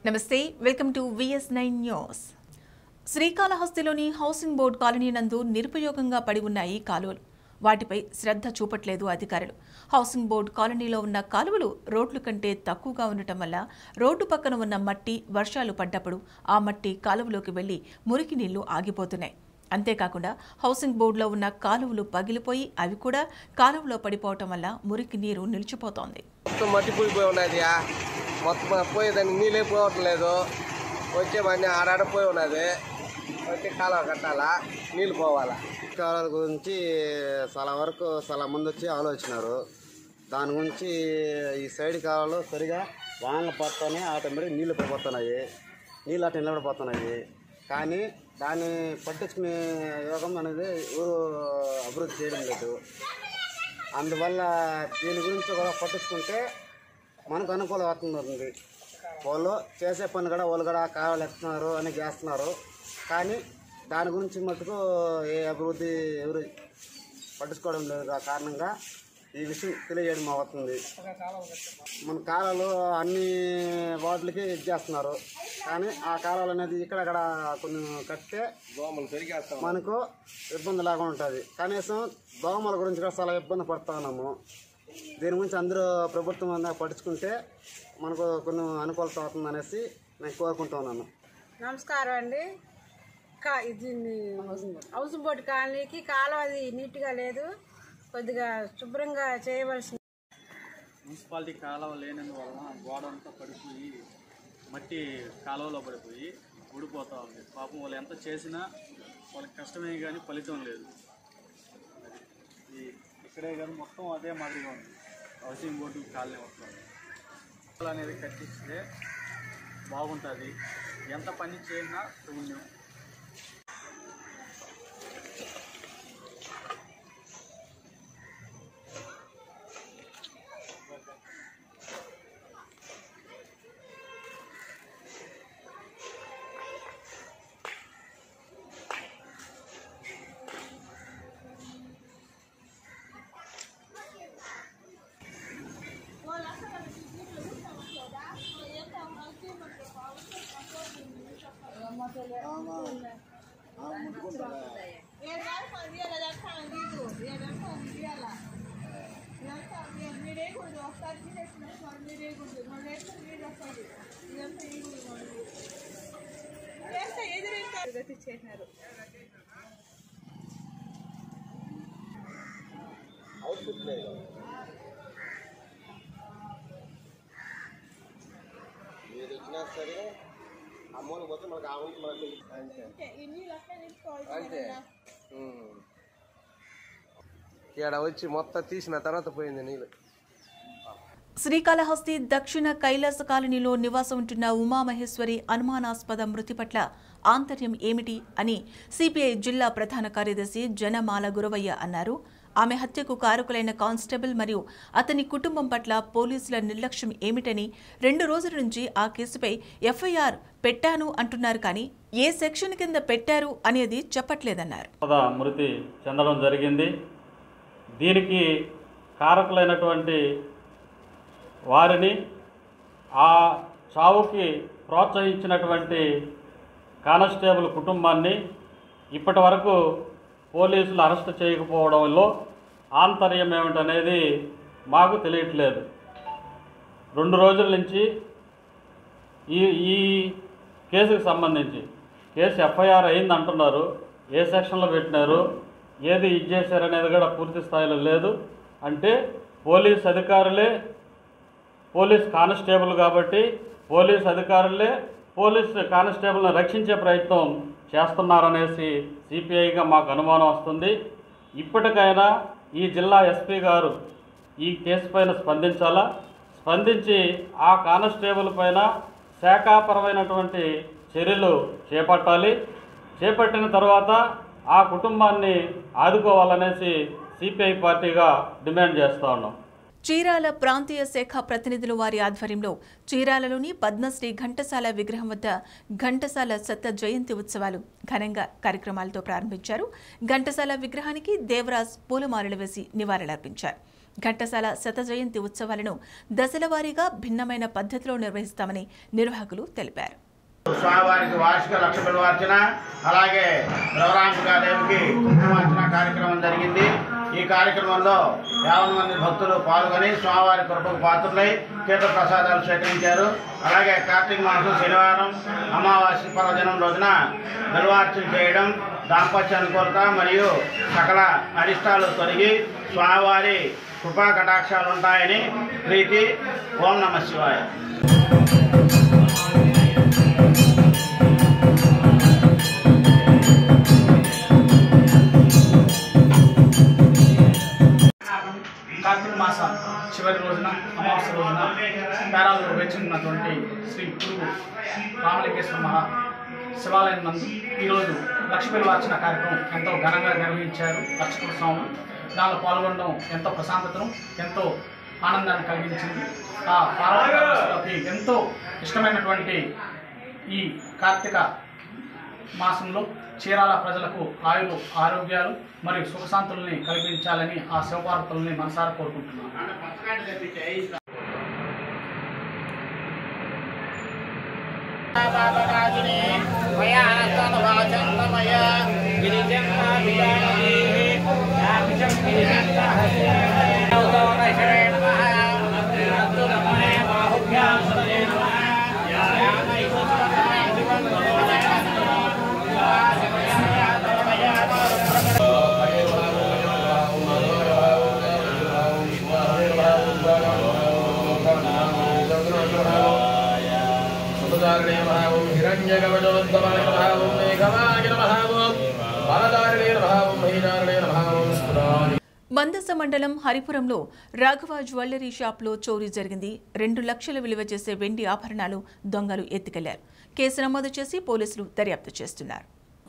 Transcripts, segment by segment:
నమస్తే welcome to VS nine news శ్రీకాళహస్తిలోని housing board colony నందు నిరుపయోగంగా పడి ఉన్న ఈ కాలువలు వాటిపై శ్రద్ధ చూపట్లేదు అధికారులు హౌసింగ్ బోర్డు కాలనీలో ఉన్న కాలువలు రోడ్ల కంటే తక్కువగా ఉండటం వల్ల రోడ్డు పక్కన ఉన్న మట్టి వర్షాలు పడ్డప్పుడు ఆ మట్టి కాలువలోకి వెళ్లి మురికి నీళ్లు ఆగిపోతున్నాయి అంతేకాకుండా హౌసింగ్ బోర్డులో ఉన్న కాలువలు పగిలిపోయి అవి కూడా కాలువలో పడిపోవటం వల్ల మురికి నీరు నిలిచిపోతోంది మొత్తం మట్టి పోయిపోయి ఉన్నది మొత్తం పోయేదాన్ని నీళ్ళే పోవటం లేదు వచ్చే మన్ని ఆడాడ పోయి ఉన్నది వచ్చి కాలువ కట్టాలా నీళ్ళు పోవాలా కాలాల గురించి చాలా వరకు చాలా మంది వచ్చి ఆలోచించినారు దాని గురించి ఈ సైడ్ కాలంలో సరిగా వానలు పడుతూనే ఆటోమేటిక్ నీళ్లు పడిపోతున్నాయి నీళ్ళు అటు నిలబడిపోతున్నాయి కానీ దాన్ని పట్టించుకునే యోగం అనేది ఊరు అభివృద్ధి చేయడం లేదు అందువల్ల దీని గురించి కూడా పట్టించుకుంటే మనకు అనుకూలం అవుతుంది వాళ్ళు చేసే పని కూడా వాళ్ళు కూడా కావాలి ఎత్తున్నారు అని చేస్తున్నారు కానీ దాని గురించి మటుకు ఏ అభివృద్ధి ఎవరు పట్టించుకోవడం లేదు ఆ కారణంగా ఈ విషయం తెలియజేయడం అవుతుంది మన కాలాలు అన్ని వాటికి ఇది చేస్తున్నారు కానీ ఆ కాలాలు అనేది ఇక్కడక్కడ కొన్ని కట్టే దోమలు పెరిగేస్తాం మనకు ఇబ్బంది లేకుండా ఉంటుంది కనీసం దోమల గురించి కూడా చాలా ఇబ్బంది పడుతూ ఉన్నాము దీని గురించి అందరూ ప్రభుత్వం అంతా పట్టించుకుంటే మనకు కొన్ని అనుకూలత అవుతుంది అనేసి నేను కోరుకుంటూ ఉన్నాను నమస్కారం అండి కా ఇది హౌస్ బోట్ కాలనీకి కాలువ అది నీట్గా లేదు కొద్దిగా శుభ్రంగా చేయవలసింది మున్సిపాలిటీ కాలువ లేనందువలన గోడ అంతా పడిపోయి మట్టి కాలువలో పడిపోయి ఊడిపోతూ ఉంది పాపం వాళ్ళు ఎంత చేసినా వాళ్ళకి కష్టమే కానీ ఫలితం లేదు ఈ ఇక్కడే కానీ మొత్తం అదే మాదిరిగా ఉంది హౌసింగ్ బోర్డు కాలనీ మొత్తం కాలువ అనేది కట్టిస్తే బాగుంటుంది ఎంత పని చేసినా పుణ్యం చేసినారు అవుట్పుట్ లేదు ఏది వచ్చినా సరే ఆ మూల పోతే మనకు ఆ ఉంచి మనకు అంతే అంతే ఉమ్. ఈడ వచ్చి మొత్తం తీసిన తర్వాత పోయింది నీళ్ళు శ్రీకాళహస్తి దక్షిణ కైలాస కాలనీలో నివాసం ఉంటున్న ఉమామహేశ్వరి అనుమానాస్పద మృతి పట్ల ఆంతర్యం ఏమిటి అని సిపిఐ జిల్లా ప్రధాన కార్యదర్శి జనమాల గురవయ్య అన్నారు ఆమె హత్యకు కారకులైన కానిస్టేబుల్ మరియు అతని కుటుంబం పట్ల పోలీసుల నిర్లక్ష్యం ఏమిటని రెండు రోజుల నుంచి ఆ కేసుపై ఎఫ్ఐఆర్ పెట్టాను అంటున్నారు కానీ ఏ సెక్షన్ కింద పెట్టారు అనేది చెప్పట్లేదన్నారు పద మృతి చెందడం జరిగింది దీనికి కారకులైనటువంటి వారిని ఆ చావుకి ప్రోత్సహించినటువంటి కానిస్టేబుల్ కుటుంబాన్ని ఇప్పటి వరకు పోలీసులు అరెస్ట్ చేయకపోవడంలో ఆంతర్యం ఏమిటనేది మాకు తెలియట్లేదు రెండు రోజుల నుంచి ఈ ఈ కేసుకు సంబంధించి కేసు ఎఫ్ఐఆర్ అయింది అంటున్నారు ఏ సెక్షన్లో పెట్టినారు ఏది ఇది చేశారనేది కూడా పూర్తి స్థాయిలో లేదు అంటే పోలీస్ అధికారులే పోలీస్ కానిస్టేబుల్ కాబట్టి పోలీస్ అధికారులే పోలీస్ కానిస్టేబుల్ని రక్షించే ప్రయత్నం చేస్తున్నారనేసి సిపిఐగా మాకు అనుమానం వస్తుంది ఇప్పటికైనా ఈ జిల్లా ఎస్పీ గారు ఈ కేసు పైన స్పందించాలా స్పందించి ఆ కానిస్టేబుల్ పైన శాఖాపరమైనటువంటి చర్యలు చేపట్టాలి చేపట్టిన తర్వాత ఆ కుటుంబాన్ని ఆదుకోవాలనేసి సిపిఐ పార్టీగా డిమాండ్ చేస్తూ ఉన్నాం చీరాల ప్రాంతీయ శాఖ ప్రతినిధులు వారి ఆధ్వర్యంలో చీరాలలోని పద్మశ్రీ ఘంటసాల విగ్రహం వద్ద ఘంటసాల శత జయంతి ఉత్సవాలు ఘనంగా కార్యక్రమాలతో ప్రారంభించారు ఘంటసాల విగ్రహానికి దేవరాజ్ పూలమాలలు వేసి నివాళులర్పించారు ఘంటసాల శత జయంతి ఉత్సవాలను దశలవారీగా భిన్నమైన పద్ధతిలో నిర్వహిస్తామని నిర్వాహకులు తెలిపారు స్వామివారికి వార్షిక లక్ష బిల్వార్చన అలాగే దేవికి కుంకుమార్చన కార్యక్రమం జరిగింది ఈ కార్యక్రమంలో యాభై మంది భక్తులు పాల్గొని స్వామివారి కృపకు పాత్రులై తీర్థ ప్రసాదాలు స్వీకరించారు అలాగే కార్తీక మాసం శనివారం అమావాస్య పర్వదినం రోజున బిల్వార్చన చేయడం దాంపత్య అనుకూలత మరియు సకల అరిష్టాలు తొలగి స్వామివారి కృపా కటాక్షాలు ఉంటాయని ప్రీతి ఓం నమ శివాయ కార్తీక మాస చివరి రోజున అమావాస్య రోజున పేరాలలో వేచినటువంటి శ్రీ పురుగు రామలింగేశ్వర మహా శివాలయం నందు ఈరోజు లక్ష్మీ వార్చన కార్యక్రమం ఎంతో ఘనంగా నిర్వహించారు అర్చకుల స్వాములు దానిలో పాల్గొనడం ఎంతో ప్రశాంతతను ఎంతో ఆనందాన్ని కలిగించింది ఆ పార్వతీ ఎంతో ఇష్టమైనటువంటి ఈ కార్తీక మాసంలో చీరాల ప్రజలకు ఆయులు ఆరోగ్యాలు మరియు సుఖశాంతుల్ని కలిగించాలని ఆ శివపార్వతుల్ని మనసారా కోరుకుంటున్నాను సుధారణే మహావం హిరణ్యగవజోద్భవాయ మహావం మేఘమాయ మహావం బాలధారణే మహావం మహీధారణే మహావం స్ఫురాని మందస మండలం హరిపురంలో రాఘవ జ్యువెలరీ షాప్లో చోరీ జరిగింది రెండు లక్షల విలువ చేసే వెండి ఆభరణాలు దొంగలు ఎత్తుకెళ్లారు కేసు నమోదు చేసి పోలీసులు దర్యాప్తు చేస్తున్నారు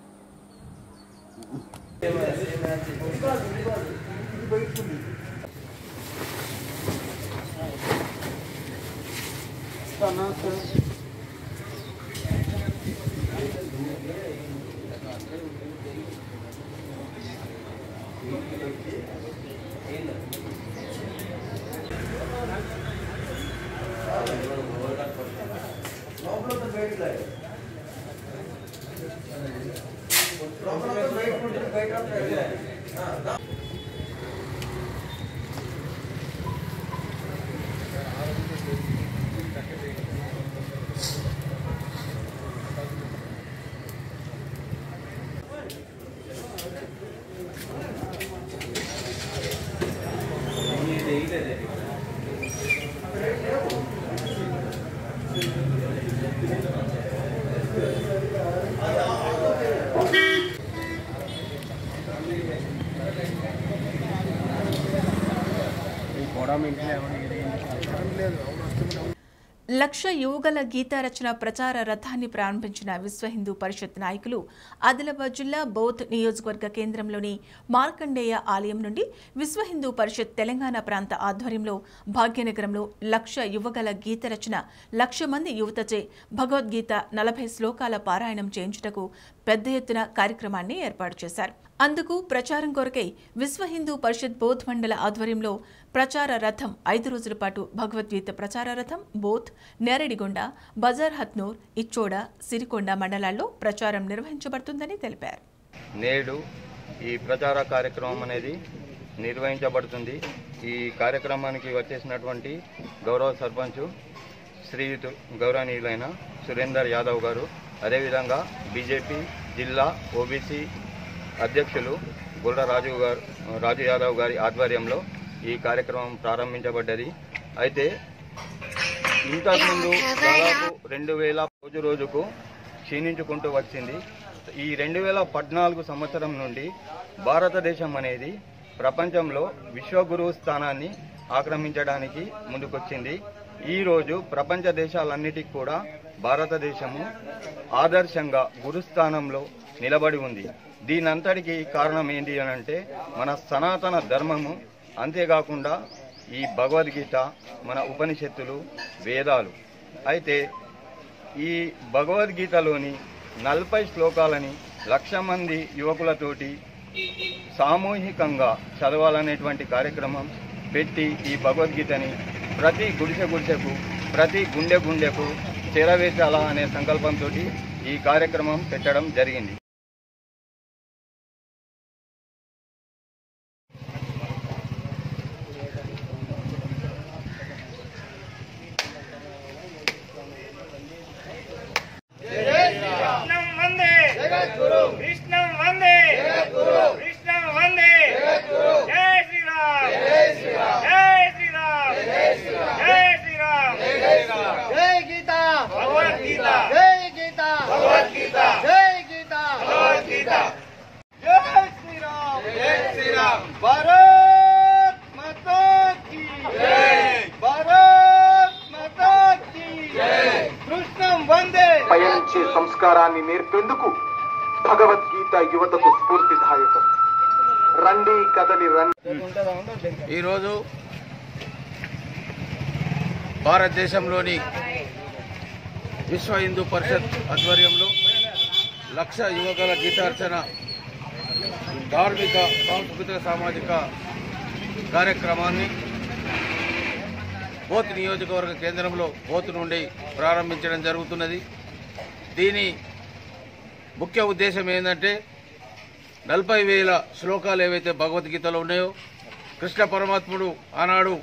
లక్ష యువగల గీతా రచన ప్రచార రథాన్ని ప్రారంభించిన విశ్వ హిందూ పరిషత్ నాయకులు ఆదిలాబాద్ జిల్లా బౌత్ నియోజకవర్గ కేంద్రంలోని మార్కండేయ ఆలయం నుండి విశ్వ హిందూ పరిషత్ తెలంగాణ ప్రాంత ఆధ్వర్యంలో భాగ్యనగరంలో లక్ష యువగల గీత రచన లక్ష మంది యువతచే భగవద్గీత నలభై శ్లోకాల పారాయణం చేయించుటకు పెద్ద ఎత్తున కార్యక్రమాన్ని ఏర్పాటు చేశారు అందుకు ప్రచారం కొరకై విశ్వ హిందూ పరిషత్ బోధ్ మండల ఆధ్వర్యంలో ప్రచార రథం ఐదు రోజుల పాటు భగవద్గీత ప్రచార రథం బోధ్ నేరడిగొండ బజార్ హత్నూర్ ఇచ్చోడ సిరికొండ మండలాల్లో ప్రచారం నిర్వహించబడుతుందని తెలిపారు నేడు ఈ ప్రచార కార్యక్రమం అనేది నిర్వహించబడుతుంది ఈ కార్యక్రమానికి వచ్చేసినటువంటి గౌరవ సర్పంచ్ శ్రీయుతు గౌరవనీయులైన సురేందర్ యాదవ్ గారు అదేవిధంగా బీజేపీ జిల్లా ఓబీసీ అధ్యక్షులు గుల్ర రాజు గారు రాజు యాదవ్ గారి ఆధ్వర్యంలో ఈ కార్యక్రమం ప్రారంభించబడ్డది అయితే ఇంతకుముందు దాదాపు రెండు వేల రోజు రోజుకు క్షీణించుకుంటూ వచ్చింది ఈ రెండు వేల పద్నాలుగు సంవత్సరం నుండి భారతదేశం అనేది ప్రపంచంలో విశ్వగురువు స్థానాన్ని ఆక్రమించడానికి ముందుకొచ్చింది ఈ రోజు ప్రపంచ దేశాలన్నిటికీ కూడా భారతదేశము ఆదర్శంగా గురుస్థానంలో నిలబడి ఉంది దీనంతటికి కారణం ఏంటి అని అంటే మన సనాతన ధర్మము అంతేకాకుండా ఈ భగవద్గీత మన ఉపనిషత్తులు వేదాలు అయితే ఈ భగవద్గీతలోని నలభై శ్లోకాలని లక్ష మంది యువకులతోటి సామూహికంగా చదవాలనేటువంటి కార్యక్రమం పెట్టి ఈ భగవద్గీతని ప్రతి గుడిసె గుడిసెకు ప్రతి గుండె గుండెకు చేరవేశాలా అనే సంకల్పంతో ఈ కార్యక్రమం పెట్టడం జరిగింది కృష్ణం వందే కృష్ణం వందే కృష్ణం వందే జై శ్రీరామ్ జై శ్రీరామ్ జై శ్రీరామ్ జై గీత భగవద్గీత జై గీత భగవద్గీత జై గీత భగవద్గీత జై శ్రీరామ్ జై శ్రీరామ్ భారత్ మాతా కీ జై భారత్ మాతా కీ జై కృష్ణం వందే పయనించే సంస్కారాన్ని నేర్పేందుకు భగవద్గీత యువతకు స్ఫూర్తిదాయకం రండి కదలి రండి ఈరోజు భారతదేశంలోని విశ్వ హిందూ పరిషత్ ఆధ్వర్యంలో లక్ష యువకుల గీతార్చన ధార్మిక సాంస్కృతిక సామాజిక కార్యక్రమాన్ని బోత్ నియోజకవర్గ కేంద్రంలో బోత్ నుండి ప్రారంభించడం జరుగుతున్నది దీని ముఖ్య ఉద్దేశం ఏంటంటే నలభై వేల శ్లోకాలు ఏవైతే భగవద్గీతలో ఉన్నాయో కృష్ణ పరమాత్ముడు ఆనాడు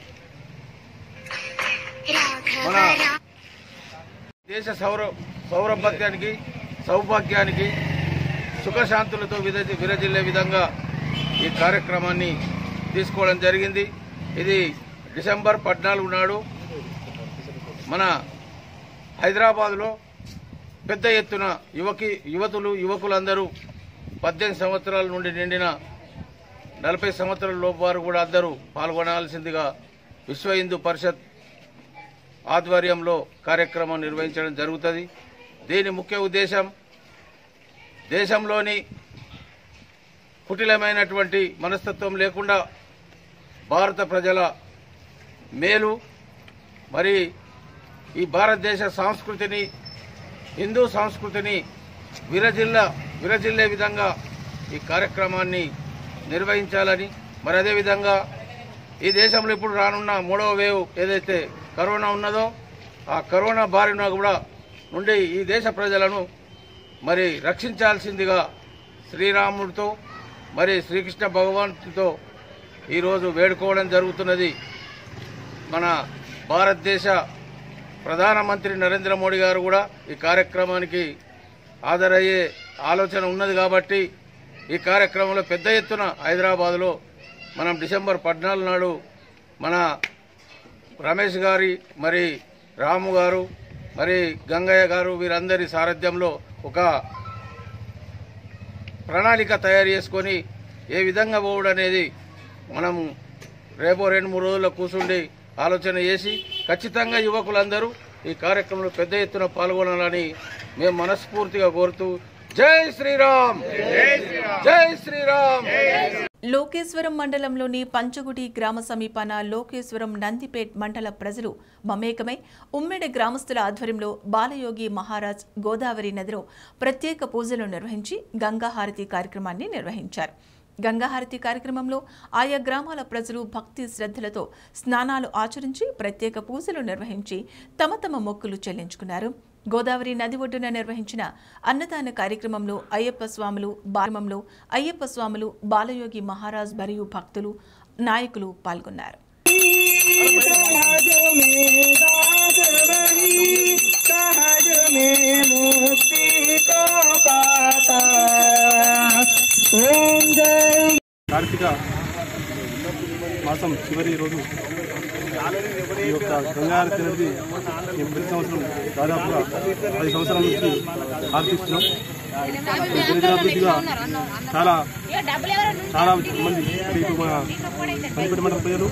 మన దేశ సౌర సౌరభత్యానికి సౌభాగ్యానికి సుఖశాంతులతో విరజి విరజిల్లే విధంగా ఈ కార్యక్రమాన్ని తీసుకోవడం జరిగింది ఇది డిసెంబర్ పద్నాలుగు నాడు మన హైదరాబాదులో పెద్ద ఎత్తున యువకి యువతులు యువకులందరూ పద్దెనిమిది సంవత్సరాల నుండి నిండిన నలభై సంవత్సరాల లోపు వారు కూడా అందరూ పాల్గొనాల్సిందిగా విశ్వ హిందూ పరిషత్ ఆధ్వర్యంలో కార్యక్రమం నిర్వహించడం జరుగుతుంది దీని ముఖ్య ఉద్దేశం దేశంలోని కుటిలమైనటువంటి మనస్తత్వం లేకుండా భారత ప్రజల మేలు మరి ఈ భారతదేశ సంస్కృతిని హిందూ సంస్కృతిని విరజిల్ల విరజిల్లే విధంగా ఈ కార్యక్రమాన్ని నిర్వహించాలని మరి అదేవిధంగా ఈ దేశంలో ఇప్పుడు రానున్న మూడవ వేవ్ ఏదైతే కరోనా ఉన్నదో ఆ కరోనా బారిన కూడా నుండి ఈ దేశ ప్రజలను మరి రక్షించాల్సిందిగా శ్రీరాముడితో మరి శ్రీకృష్ణ భగవంతుడితో ఈరోజు వేడుకోవడం జరుగుతున్నది మన భారతదేశ ప్రధానమంత్రి నరేంద్ర మోడీ గారు కూడా ఈ కార్యక్రమానికి హాజరయ్యే ఆలోచన ఉన్నది కాబట్టి ఈ కార్యక్రమంలో పెద్ద ఎత్తున హైదరాబాద్లో మనం డిసెంబర్ పద్నాలుగు నాడు మన రమేష్ గారి మరి రాము గారు మరి గంగయ్య గారు వీరందరి సారథ్యంలో ఒక ప్రణాళిక తయారు చేసుకొని ఏ విధంగా పోవడం అనేది మనం రేపో రెండు మూడు రోజుల్లో కూర్చుండి ఆలోచన చేసి ఖచ్చితంగా యువకులందరూ ఈ కార్యక్రమంలో పెద్ద ఎత్తున పాల్గొనాలని మేము మనస్ఫూర్తిగా కోరుతూ జై శ్రీరామ్ జై శ్రీరామ్ లోకేశ్వరం మండలంలోని పంచగుడి గ్రామ సమీపాన లోకేశ్వరం నందిపేట్ మండల ప్రజలు మమేకమై ఉమ్మెడ గ్రామస్తుల ఆధ్వర్యంలో బాలయోగి మహారాజ్ గోదావరి నదిలో ప్రత్యేక పూజలు నిర్వహించి గంగాహారతి కార్యక్రమాన్ని నిర్వహించారు గంగాహారతి కార్యక్రమంలో ఆయా గ్రామాల ప్రజలు భక్తి శ్రద్ధలతో స్నానాలు ఆచరించి ప్రత్యేక పూజలు నిర్వహించి తమ తమ మొక్కులు చెల్లించుకున్నారు గోదావరి నది ఒడ్డున నిర్వహించిన అన్నదాన కార్యక్రమంలో అయ్యప్ప స్వాములు బాలమంలో అయ్యప్ప స్వాములు బాలయోగి మహారాజ్ మరియు భక్తులు నాయకులు పాల్గొన్నారు కార్తీక మాసం చివరి రోజు ఈ యొక్క గంగారతి అనేది మేము ప్రతి సంవత్సరం దాదాపుగా పది సంవత్సరాల నుంచి ఆర్పిస్తున్నాం దినదినాభివృద్ధిగా చాలా చాలా మంది అంటే ఇప్పుడు మన నందిపేట మండల ప్రజలు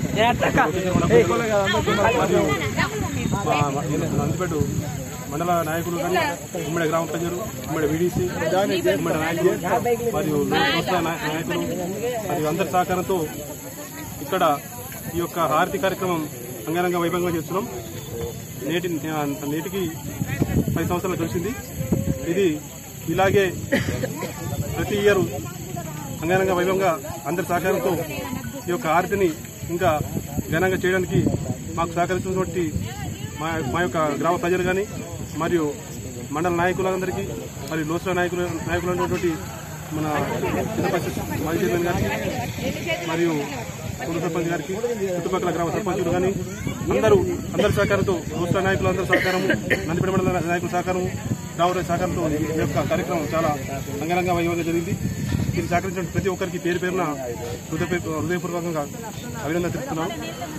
మరియు మా నందిపేట మండల నాయకులు కానీ ఉమ్మడి గ్రామ ప్రజలు ఉమ్మడి వీడీసీ ఉమ్మడి నాయకులు మరియు దోస్తుల నాయ- నాయకులు మరియు అందరి సహకారంతో ఇక్కడ ఈ యొక్క హారతి కార్యక్రమం అంగరంగ వైభవంగా చేస్తున్నాం నేటి నేటికి పది సంవత్సరాలు కలిసింది ఇది ఇలాగే ప్రతి ఇయర్ అంగరంగ వైభవంగా అందరి సహకారంతో ఈ యొక్క హారతిని ఇంకా ఘనంగా చేయడానికి మాకు సహకరిస్తున్నటువంటి మా మా యొక్క గ్రామ ప్రజలు కానీ మరియు మండల నాయకులందరికీ మరియు లోసర నాయకులు నాయకులు ఉన్నటువంటి మన చిన్నపల్లి మాజీ చైర్మన్ గారికి మరియు కుల సర్పంచ్ గారికి చుట్టుపక్కల గ్రామ సర్పంచులు కానీ అందరూ అందరి సహకారంతో లోసర నాయకులు అందరి సహకారము నందిపేట మండల నాయకుల సహకారం గ్రామ సహకారంతో ఈ యొక్క కార్యక్రమం చాలా అంగరంగ వైభవంగా జరిగింది దీన్ని సహకరించిన ప్రతి ఒక్కరికి పేరు పేరున హృదయ హృదయపూర్వకంగా అభినందన తెలుపుతున్నాను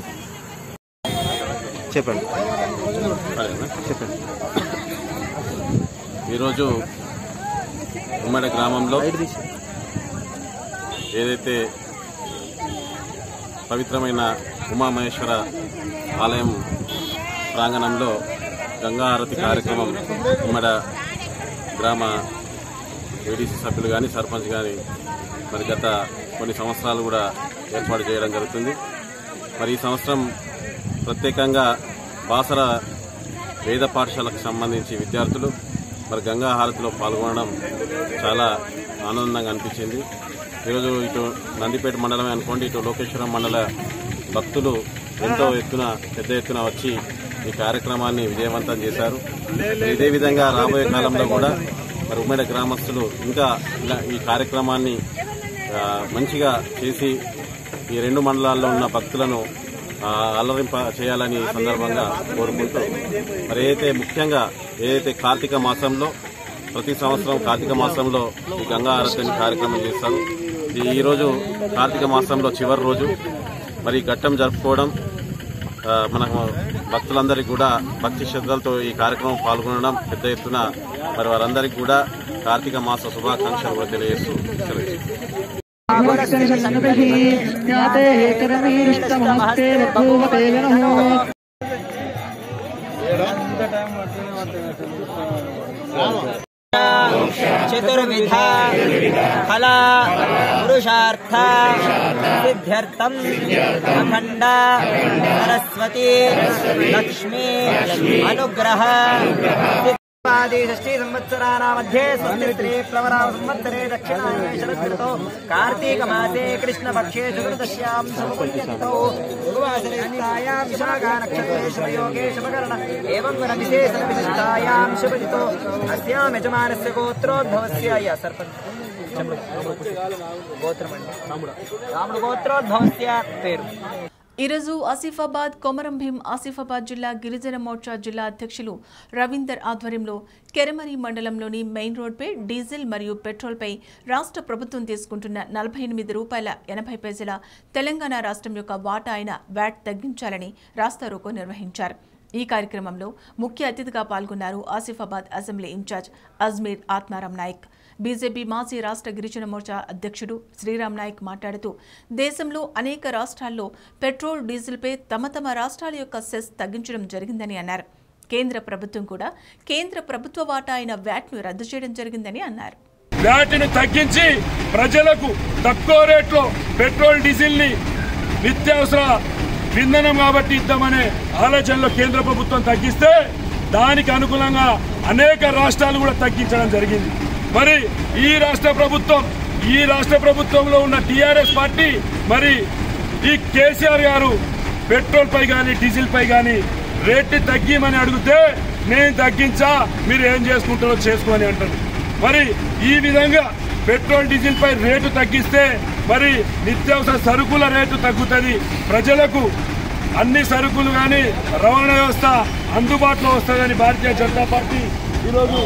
చెప్పండి చెప్పండి ఈరోజు ఉమ్మడి గ్రామంలో ఏదైతే పవిత్రమైన ఉమామహేశ్వర ఆలయం ప్రాంగణంలో గంగా హారతి కార్యక్రమం ఉమ్మడ గ్రామ ఏడీసీ సభ్యులు కానీ సర్పంచ్ కానీ మరి గత కొన్ని సంవత్సరాలు కూడా ఏర్పాటు చేయడం జరుగుతుంది మరి ఈ సంవత్సరం ప్రత్యేకంగా బాసర వేద పాఠశాలకు సంబంధించి విద్యార్థులు మరి గంగా హారతిలో పాల్గొనడం చాలా ఆనందంగా అనిపించింది ఈరోజు ఇటు నందిపేట మండలమే అనుకోండి ఇటు లోకేశ్వరం మండల భక్తులు ఎంతో ఎత్తున పెద్ద ఎత్తున వచ్చి ఈ కార్యక్రమాన్ని విజయవంతం చేశారు మరి ఇదే విధంగా రాబోయే కాలంలో కూడా మరి ఉమ్మడి గ్రామస్తులు ఇంకా ఇలా ఈ కార్యక్రమాన్ని ఆ, మంచిగా చేసి ఈ రెండు మండలాల్లో ఉన్న భక్తులను ఆ, అల్లరింప చేయాలని ఈ సందర్భంగా కోరుకుంటూ మరి ఏదైతే ముఖ్యంగా ఏదైతే కార్తీక మాసంలో ప్రతి సంవత్సరం కార్తీక మాసంలో ఈ గంగా ఆరతిని కార్యక్రమం చేస్తారు ఇది ఈ రోజు కార్తీక మాసంలో చివరి రోజు మరి ఈ ఘట్టం జరుపుకోవడం ఆ, మన భక్తులందరికీ కూడా భక్తి శ్రద్ధలతో ఈ కార్యక్రమం పాల్గొనడం పెద్ద ఎత్తున మరి వారందరికీ కూడా కార్తీక మాస శుభాకాంక్షలు కూడా తెలియజేస్తూ సెలవు చతుర్విధ ఫల పురుషార్థ సిద్ధ్యర్థం అఖండ సరస్వతి లక్ష్మీ అనుగ్రహ షష్ఠీ సంవత్సరాణ మధ్యే స్వస్తి స్త్రీ ప్లవరామ సంవత్సరే దక్షిణాయనే శరదృతో కార్తీక మాసే కృష్ణపక్షే చతుర్దశ్యాం సమపుణ్యతిథౌ గురువాసరయుక్తాయాం విశాఖా నక్షత్రే శుభయోగే శుభకరణ ఏవం గుణవిశేష విశిష్టాయాం శుభజితో అస్యాం యజమానస్య గోత్రోద్భవస్య అయ్యా సర్పంచ్ గోత్రం అండి రాముడు గోత్రోద్భవస్య పేరు ఈరోజు ఆసిఫాబాద్ కొమరం భీం ఆసిఫాబాద్ జిల్లా గిరిజన మోర్చా జిల్లా అధ్యక్షులు రవీందర్ ఆధ్వర్యంలో కెరమరి మండలంలోని మెయిన్ రోడ్పై డీజిల్ మరియు పెట్రోల్పై రాష్ట్ర ప్రభుత్వం తీసుకుంటున్న నలభై ఎనిమిది రూపాయల ఎనభై పైసల తెలంగాణ రాష్ట్రం యొక్క వాటా అయిన వ్యాట్ తగ్గించాలని రాస్తారోకో నిర్వహించారు ఈ కార్యక్రమంలో ముఖ్య అతిథిగా పాల్గొన్నారు Asifabad assembly in-charge Ajmeera Atmaram Naik BJP మాజీ రాష్ట్ర గిరిజన మోర్చా అధ్యక్షుడు శ్రీరామ్ నాయక్ మాట్లాడుతూ దేశంలో అనేక రాష్ట్రాల్లో పెట్రోల్ డీజిల్పై తమ తమ రాష్ట్రాల యొక్క సెస్ తగ్గించడం జరిగిందని అన్నారు కేంద్ర ప్రభుత్వం కూడా కేంద్ర ప్రభుత్వ వాటా అయిన వ్యాట్ను రద్దు చేయడం జరిగిందని అన్నారు వాటిని తగ్గించి ప్రజలకు తక్కువ రేట్లో పెట్రోల్ డీజిల్ ని నిత్యావసర ఇంధనం కాబట్టి ఇద్దామనే ఆలోచనలో కేంద్ర ప్రభుత్వం తగ్గిస్తే దానికి అనుగుణంగా అనేక రాష్ట్రాలు కూడా తగ్గించడం జరిగింది మరి ఈ రాష్ట్ర ప్రభుత్వం ఈ రాష్ట్ర ప్రభుత్వంలో ఉన్న టీఆర్ఎస్ పార్టీ మరి ఈ కేసీఆర్ గారు పెట్రోల్ పై కానీ డీజిల్ పై కానీ రేట్ తగ్గిమని అడిగితే నేను తగ్గించా మీరు ఏం చేసుకుంటారో చేసుకోని అంటారు మరి ఈ విధంగా పెట్రోల్ డీజిల్ పై రేటు తగ్గిస్తే మరి నిత్యావసర సరుకుల రేటు తగ్గుతుంది ప్రజలకు అన్ని సరుకులు కానీ రవాణా వ్యవస్థ అందుబాటులో వస్తుందని భారతీయ జనతా పార్టీ ఈరోజు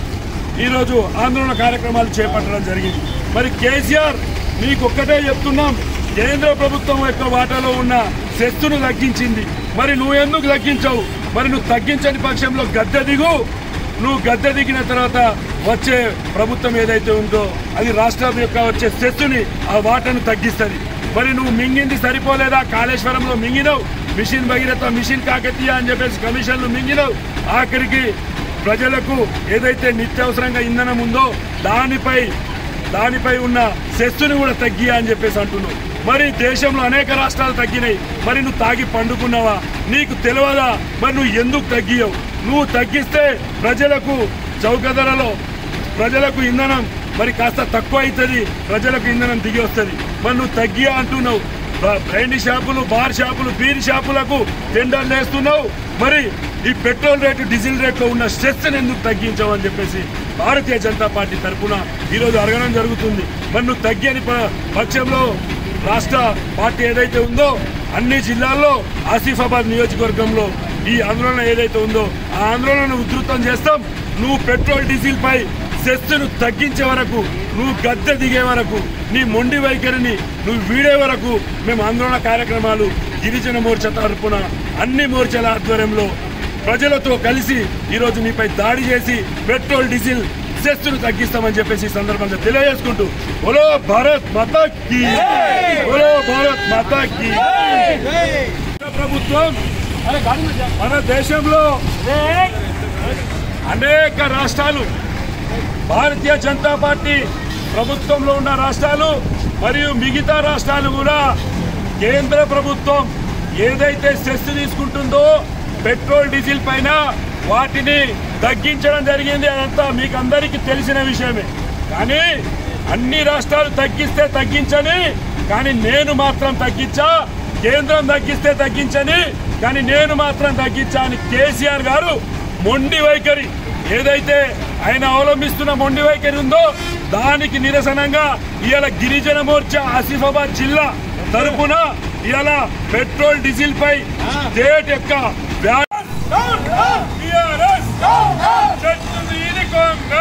ఈరోజు ఆందోళన కార్యక్రమాలు చేపట్టడం జరిగింది మరి కేసీఆర్ మీకు ఒక్కటే చెప్తున్నాం కేంద్ర ప్రభుత్వం యొక్క వాటాలో ఉన్న శక్తును తగ్గించింది మరి నువ్వు ఎందుకు తగ్గించవు మరి నువ్వు తగ్గించని పక్షంలో గద్దె దిగు నువ్వు గద్దె దిగిన తర్వాత వచ్చే ప్రభుత్వం ఏదైతే ఉందో అది రాష్ట్రం యొక్క వచ్చే శక్తుని ఆ వాటను తగ్గిస్తుంది మరి నువ్వు మింగింది సరిపోలేదా కాళేశ్వరంలో మింగినవు మిషన్ భగీరథ మిషన్ కాకతీయ అని చెప్పేసి కమిషన్లు మింగినవు ఆఖరికి ప్రజలకు ఏదైతే నిత్యావసరంగా ఇంధనం ఉందో దానిపై దానిపై ఉన్న సెస్సుని కూడా తగ్గియా అని చెప్పేసి అంటున్నావు మరి దేశంలో అనేక రాష్ట్రాలు తగ్గినాయి మరి నువ్వు తాగి పండుకున్నావా నీకు తెలియదా మరి నువ్వు ఎందుకు తగ్గియవు నువ్వు తగ్గిస్తే ప్రజలకు చౌక ధరలో ప్రజలకు ఇంధనం మరి కాస్త తక్కువ అవుతుంది ప్రజలకు ఇంధనం దిగి వస్తుంది మరి నువ్వు తగ్గియా అంటున్నావు బ- బ్రైండ్ షాపులు బార్ షాపులు బీర్ షాపులకు టెండర్లు వేస్తున్నావు మరి ఈ పెట్రోల్ రేటు డీజిల్ రేట్లో ఉన్న స్ట్రెస్ ఎందుకు తగ్గించావు అని చెప్పేసి భారతీయ జనతా పార్టీ తరఫున ఈరోజు అడగడం జరుగుతుంది మరి నువ్వు తగ్గని ప- పక్షంలో రాష్ట్ర పార్టీ ఏదైతే ఉందో అన్ని జిల్లాల్లో ఆసిఫాబాద్ నియోజకవర్గంలో ఈ ఆందోళన ఏదైతే ఉందో ఆ ఆందోళనను ఉధృతం చేస్తాం నువ్వు పెట్రోల్ డీజిల్ పై సెస్సును తగ్గించే వరకు నువ్వు గద్దె దిగే వరకు నీ మొండి వైఖరిని నువ్వు వీడే వరకు మేము ఆందోళన కార్యక్రమాలు గిరిజన మోర్చా తరపున అన్ని మోర్చాల ఆధ్వర్యంలో ప్రజలతో కలిసి ఈరోజు నీపై దాడి చేసి పెట్రోల్ డీజిల్ సెస్సును తగ్గిస్తామని చెప్పేసి ఈ సందర్భంగా తెలియజేసుకుంటూ బోలో భారత్ మాతా కీ బోలో భారత్ మాతా కీ ప్రభుత్వం మన దేశంలో అనేక రాష్ట్రాలు భారతీయ జనతా పార్టీ ప్రభుత్వంలో ఉన్న రాష్ట్రాలు మరియు మిగతా రాష్ట్రాలు కూడా కేంద్ర ప్రభుత్వం ఏదైతే సెస్ తీసుకుంటుందో పెట్రోల్ డీజిల్ పైన వాటిని తగ్గించడం జరిగింది అదంతా మీకు అందరికీ తెలిసిన విషయమే కానీ అన్ని రాష్ట్రాలు తగ్గిస్తే తగ్గించని కానీ నేను మాత్రం తగ్గించా కేంద్రం తగ్గిస్తే తగ్గించని కానీ నేను మాత్రం తగ్గించా అని కేసీఆర్ గారు మొండి వైఖరి ఏదైతే ఆయన అవలంబిస్తున్న మొండి వైఖరి ఉందో దానికి నిరసనంగా ఇవాళ గిరిజన మోర్చా ఆసిఫాబాద్ జిల్లా తరపున ఇవాళ పెట్రోల్ డీజిల్ పై స్టేట్ యొక్క వ్యా- TRS చెట్టు మీది కొంగ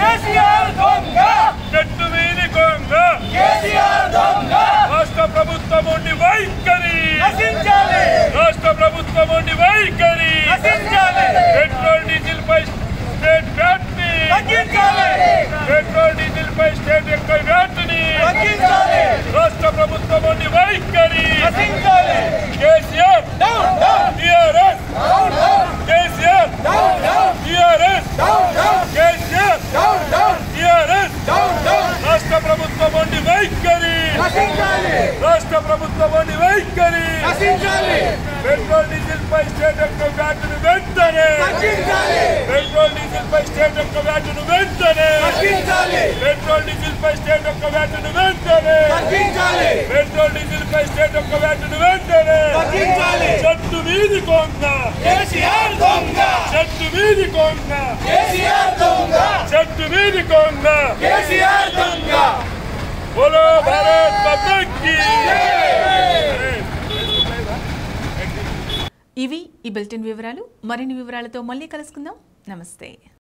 చెట్టు మీది కొంగ రాష్ట్ర ప్రభుత్వం ఉండి వైఖరి రాష్ట్ర ప్రభుత్వం ఉండి వైఖరి పెట్రోల్ డీజిల్ పై స్టేట్ వ్యాట్ ని పెట్రోల్ డీజిల్ పై స్టేట్ యొక్క వ్యాట్ ని రాష్ట్ర ప్రభుత్వం ఉండి వైఖరి KCR TRS KCR TRS KCR TRS రాష్ట్ర ప్రభుత్వం ఉండి వైఖరి రాష్ట్ర ప్రభుత్వం ఉండి వైఖరి పెట్రోల్ డీజిల్ పై స్టేట్ యొక్క వ్యాటును వెంటనే పెట్రోల్ డీజిల్ పై స్టేట్ యొక్క వ్యాటును వెంటనే పెట్రోల్ డీజిల్ పై స్టేట్ యొక్క వ్యాటును వెంటనే పెట్రోల్ డీజిల్ పై స్టేట్ యొక్క వ్యాటును వెంటనే చెట్టు వీధి కొంగ చెట్టు వీధి కొంగ చెట్టు వీధి కొంగ బోలో భారత్ మాతా కీ ఇవి ఈ బులెటిన్ వివరాలు మరిన్ని వివరాలతో మళ్ళీ కలుసుకుందాం నమస్తే